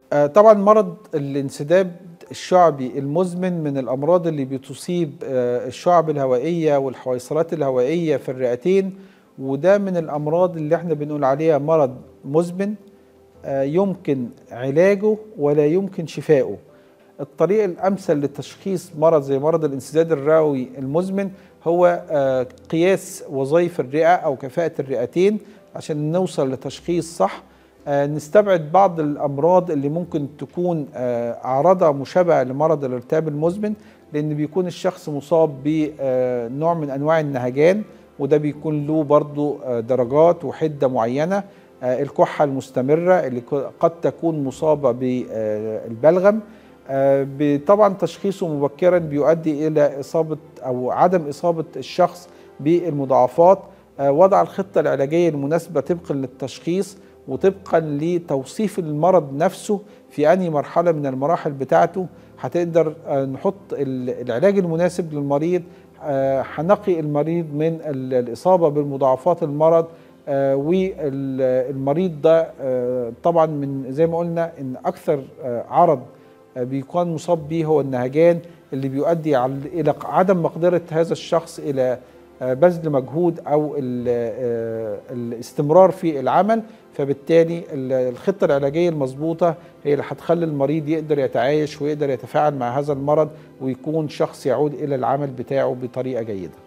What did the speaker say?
آه، طبعا مرض الانسداد الشعبي المزمن من الامراض اللي بتصيب آه، الشعب الهوائيه والحويصلات الهوائيه في الرئتين وده من الامراض اللي احنا بنقول عليها مرض مزمن آه، يمكن علاجه ولا يمكن شفائه الطريق الامثل لتشخيص مرض زي مرض الانسداد الرئوي المزمن هو آه، قياس وظائف الرئه او كفاءه الرئتين عشان نوصل لتشخيص صح آه، نستبعد بعض الامراض اللي ممكن تكون آه، اعراضها مشابهه لمرض الارتهاب المزمن لان بيكون الشخص مصاب بنوع من انواع النهجان وده بيكون له برضو آه، درجات وحده معينه آه، الكحه المستمره اللي ك- قد تكون مصابه بالبلغم آه، ب- طبعا تشخيصه مبكرا بيؤدي الى اصابه او عدم اصابه الشخص بالمضاعفات آه، وضع الخطه العلاجيه المناسبه طبقا للتشخيص وطبقا لتوصيف المرض نفسه في انهي مرحله من المراحل بتاعته هتقدر آه، نحط ال- العلاج المناسب للمريض آه، هنقي المريض من ال- الاصابه بالمضاعفات المرض آه، والمريض ده آه، طبعا من زي ما قلنا ان اكثر آه، عرض آه، بيكون مصاب به هو النهجان اللي بيؤدي عل- الى عدم مقدره هذا الشخص الى آه، بذل مجهود او ال- آه، الاستمرار في العمل فبالتالي ال- الخطه العلاجيه المظبوطه هي اللي هتخلي المريض يقدر يتعايش ويقدر يتفاعل مع هذا المرض ويكون شخص يعود الى العمل بتاعه بطريقه جيده